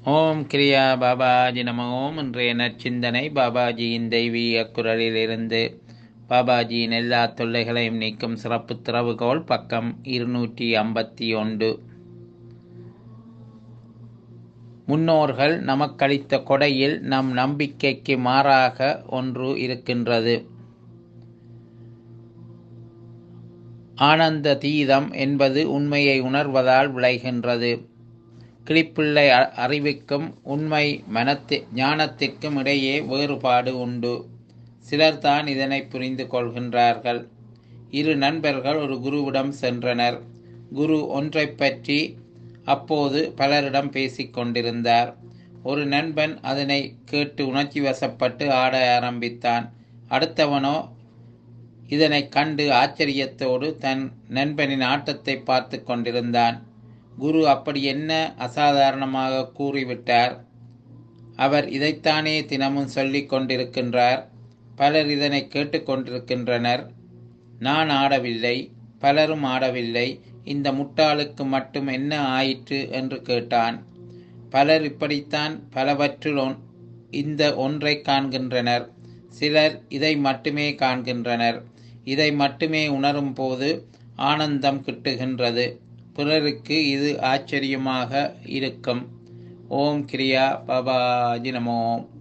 ஓம் கிரியா பாபாஜி நம ஓம் இன்றைய நற்சிந்தனை பாபாஜியின் தெய்வீக குரலிலிருந்து பாபாஜியின் எல்லா தொல்லைகளையும் நீக்கும் சிறப்பு திறவுகோல் பக்கம் இருநூற்றி ஐம்பத்தி ஒன்று முன்னோர்கள் நமக்களித்த கொடையில் நம் நம்பிக்கைக்கு மாறாக ஒன்று இருக்கின்றது ஆனந்த தீதம் என்பது உண்மையை உணர்வதால் விளைகின்றது கிளிப்பிள்ளை அ- அறிவுக்கும் உண்மை மனத்தி ஞானத்திற்கும் இடையே வேறுபாடு உண்டு சிலர்தான் இதனை புரிந்து கொள்கின்றார்கள் இரு நண்பர்கள் ஒரு குருவிடம் சென்றனர் குரு ஒன்றைப் பற்றி அப்போது பலரிடம் பேசிக் கொண்டிருந்தார் ஒரு நண்பன் அதனை கேட்டு உணர்ச்சி வசப்பட்டு ஆட ஆரம்பித்தான் அடுத்தவனோ இதனைக் கண்டு ஆச்சரியத்தோடு தன் நண்பனின் ஆட்டத்தை பார்த்து கொண்டிருந்தான் குரு அப்படி என்ன அசாதாரணமாக கூறிவிட்டார் அவர் இதைத்தானே தினமும் சொல்லிக் கொண்டிருக்கின்றார் பலர் இதனை கேட்டுக்கொண்டிருக்கின்றனர் நான் ஆடவில்லை பலரும் ஆடவில்லை இந்த முட்டாளுக்கு மட்டும் என்ன ஆயிற்று என்று கேட்டான் பலர் இப்படித்தான் பலவற்றுள் ஒன்- இந்த ஒன்றை காண்கின்றனர் சிலர் இதை மட்டுமே காண்கின்றனர் இதை மட்டுமே உணரும் போது ஆனந்தம் கிட்டுகின்றது பிறருக்கு இது ஆச்சரியமாக இருக்கும் ஓம் கிரியா பாபாஜி நமோம்